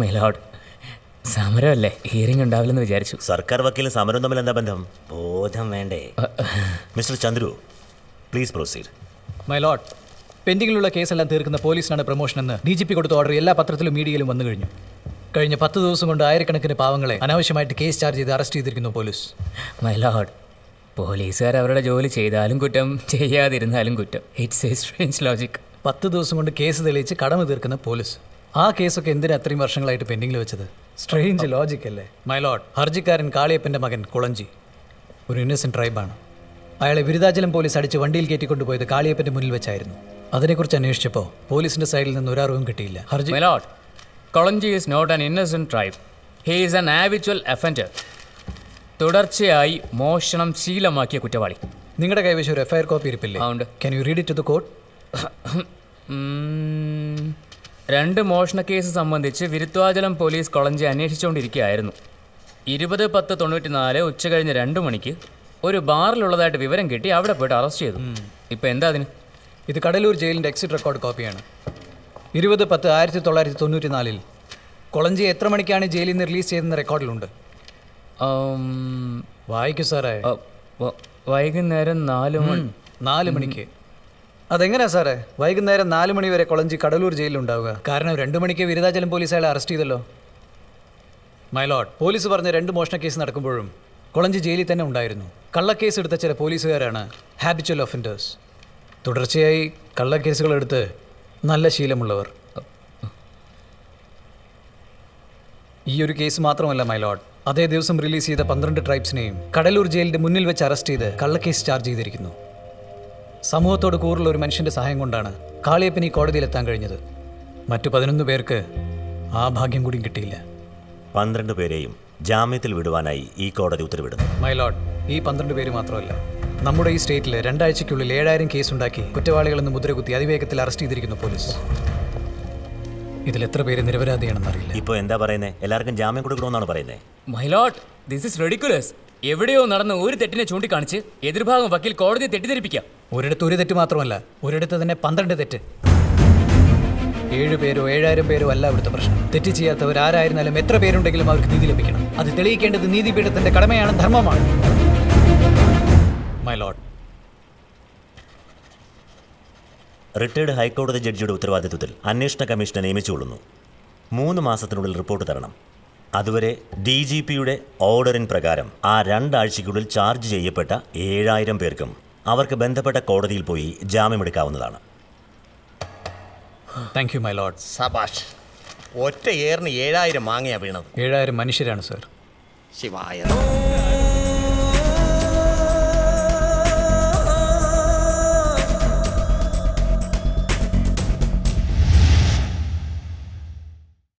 മെലോഡ് സമരമല്ലേ hearing ഉണ്ടാവില്ലെന്ന് വിചാരിച്ചു സർക്കാർ വക്കീലും സമരം തമ്മിൽ എന്താ ബന്ധം ബോധം വേണ്ടേ mister Chandru please proceed my lord പെൻഡിങ്ങിലുള്ള കേസെല്ലാം തീർക്കുന്ന പോലീസിനാണ് പ്രൊമോഷൻ എന്ന് ഡി ജി പി കൊടുത്ത ഓർഡർ എല്ലാ പത്രത്തിലും മീഡിയയിലും വന്നു കഴിഞ്ഞു കഴിഞ്ഞ പത്ത് ദിവസം കൊണ്ട് ആയിരക്കണക്കിന് പാവങ്ങളെ അനാവശ്യമായിട്ട് കേസ് ചാർജ് ചെയ്ത് അറസ്റ്റ് ചെയ്തിരിക്കുന്നു പോലീസ് മൈലോഡ് പോലീസുകാർ അവരുടെ ജോലി ചെയ്താലും കുറ്റം ചെയ്യാതിരുന്നാലും കുറ്റം ഇറ്റ്സ് എ സ്ട്രേഞ്ച് ലോജിക് പത്ത് ദിവസം കൊണ്ട് കേസ് തെളിയിച്ച് കടമ തീർക്കുന്ന പോലീസ് ആ കേസൊക്കെ എന്തിനാ അത്രയും വർഷങ്ങളായിട്ട് പെൻഡിങ്ങിൽ വെച്ചത് സ്ട്രേഞ്ച് ലോജിക് അല്ലേ മൈ ലോഡ് ഹർജിക്കാരൻ കാളിയപ്പൻ്റെ മകൻ കുളഞ്ചി ഒരു ഇന്നസെൻറ്റ് ട്രൈബാണ് അയാളെ വിരുദാചലം പോലീസ് അടിച്ച് വണ്ടിയിൽ കയറ്റിക്കൊണ്ടുപോയത് കാളിയപ്പൻ്റെ മുന്നിൽ വെച്ചായിരുന്നു അതിനെക്കുറിച്ച് അന്വേഷിച്ചപ്പോൾ പോലീസിന്റെ സൈഡിൽ നിന്ന് ഒരറിവും കിട്ടിയില്ല ഹർജി my lord Kolanchi is not an innocent tribe he is an ആവിച്വൽ അഫൻഡർ തുടർച്ചയായി മോഷണം ശീലമാക്കിയ കുറ്റവാളി നിങ്ങളുടെ കൈവശം ഒരു എഫ്ഐആർ കോപ്പി ഇരിപ്പില്ലേ ഉണ്ട് can you read it to the court ഉം, രണ്ട് മോഷണ കേസ് സംബന്ധിച്ച് വിരുദ്ധാചലം പോലീസ് കൊളഞ്ചി അന്വേഷിച്ചുകൊണ്ടിരിക്കുകയായിരുന്നു ഇരുപത് പത്ത് തൊണ്ണൂറ്റിനാല് ഉച്ച കഴിഞ്ഞ് രണ്ട് മണിക്ക് ഒരു ബാറിലുള്ളതായിട്ട് വിവരം കിട്ടി അവിടെ പോയിട്ട് അറസ്റ്റ് ചെയ്തു ഇപ്പം എന്താ അതിന് ഇത് കടലൂർ ജയിലിന്റെ എക്സിറ്റ് റെക്കോർഡ് കോപ്പിയാണ് ഇരുപത് പത്ത് ആയിരത്തി തൊള്ളായിരത്തി തൊണ്ണൂറ്റി നാലിൽ കൊളഞ്ചി എത്ര മണിക്കാണ് ജയിലിൽ നിന്ന് റിലീസ് ചെയ്തെന്ന റെക്കോർഡിലുണ്ട് ആം, വായിക്കൂ സാറേ അ, വ- വൈകുന്നേരം നാല് മണി നാല് മണിക്ക് അതെങ്ങനെയാ സാറേ വൈകുന്നേരം നാല് മണി വരെ കൊളഞ്ചി കടലൂർ ജയിലിലുണ്ടാവുക കാരണം രണ്ട് മണിക്ക് വിരുദാചലം പോലീസ് അയാളെ അറസ്റ്റ് ചെയ്തല്ലോ മൈലോഡ് പോലീസ് പറഞ്ഞ രണ്ട് മോഷണ കേസ് നടക്കുമ്പോഴും കൊളഞ്ചി ജയിലിൽ തന്നെ ഉണ്ടായിരുന്നു കള്ളക്കേസ് എടുത്ത ചില പോലീസുകാരാണ് ഹാബിച്വൽ ഒഫൻഡേഴ്സ് തുടർച്ചയായി കള്ളക്കേസുകൾ എടുത്ത് നല്ല ശീലമുള്ളവർ ഈ ഒരു കേസ് മാത്രമല്ല മൈലോഡ് അതേ ദിവസം റിലീസ് ചെയ്ത പന്ത്രണ്ട് ട്രൈബ്സിനെയും കടലൂർ ജയിലിന്റെ മുന്നിൽ വെച്ച് അറസ്റ്റ് ചെയ്ത് കള്ളക്കേസ് ചാർജ് ചെയ്തിരിക്കുന്നു സമൂഹത്തോട് കൂറുള്ള ഒരു മനുഷ്യന്റെ സഹായം കൊണ്ടാണ് കാളിയപ്പൻ ഈ കോടതിയിലെത്താൻ കഴിഞ്ഞത് മറ്റു പതിനൊന്ന് പേർക്ക് ആ ഭാഗ്യം കൂടിയും കിട്ടിയില്ല പന്ത്രണ്ട് പേരെയും ജാമ്യത്തിൽ വിടുവാനായി ഈ കോടതി ഉത്തരവിടുന്നു മൈ ലോഡ് ഈ പന്ത്രണ്ട് പേര് മാത്രമല്ല നമ്മുടെ ഈ സ്റ്റേറ്റിൽ രണ്ടാഴ്ചയ്ക്കുള്ളിൽ ഏഴായിരം കേസ് ഉണ്ടാക്കി കുറ്റവാളികളെന്ന് മുദ്രകുത്തി അതിവേഗത്തിൽ അറസ്റ്റ് ചെയ്തിരിക്കുന്നു പോലീസ് ഇതിൽ എത്ര പേര് നിരപരാധിയാണെന്നറിയില്ല ഇപ്പോൾ എന്താ പറയുന്നേ എല്ലാവർക്കും ജാമ്യം കൊടുക്കണമെന്നാണ് പറയുന്നത് മൈലോട്ട് ദിസ് ഇസ് റെഡിക്കുലസ് എവിടെയോ നടന്ന ഒരു തെറ്റിനെ ചൂണ്ടിക്കാണിച്ച് എതിർഭാഗം വക്കീൽ കോടതിയെ തെറ്റിദ്ധരിപ്പിക്കാം ഒരിടത്ത് ഒരു തെറ്റ് മാത്രമല്ല ഒരിടത്ത് തന്നെ പന്ത്രണ്ട് തെറ്റ് ഏഴ് പേരോ ഏഴായിരം പേരോ അല്ല ഇവിടുത്തെ പ്രശ്നം തെറ്റ് ചെയ്യാത്തവർ ആരായിരുന്നാലും എത്ര പേരുണ്ടെങ്കിലും അവർക്ക് നീതി ലഭിക്കണം അത് തെളിയിക്കേണ്ടത് നീതിപീഠത്തിന്റെ കടമയാണ് ധർമ്മമാണ് മൈ ലോഡ് റിട്ടയർഡ് ഹൈക്കോടതി ജഡ്ജിയുടെ ഉത്തരവാദിത്വത്തിൽ അന്വേഷണ കമ്മീഷനെ നിയമിച്ചുകൊള്ളുന്നു മൂന്ന് മാസത്തിനുള്ളിൽ റിപ്പോർട്ട് തരണം അതുവരെ ഡി ജി പിയുടെ ഓർഡറിൻ പ്രകാരം ആ രണ്ടാഴ്ചയ്ക്കുള്ളിൽ ചാർജ് ചെയ്യപ്പെട്ട ഏഴായിരം പേർക്കും അവർക്ക് ബന്ധപ്പെട്ട കോടതിയിൽ പോയി ജാമ്യമെടുക്കാവുന്നതാണ് താങ്ക് യു മൈ ലോഡ് സബാഷ് ഒറ്റ ഏറിന് ഏഴായിരം മാങ്ങയാ വീണത് ഏഴായിരം മനുഷ്യരാണ് സർ ശിവായ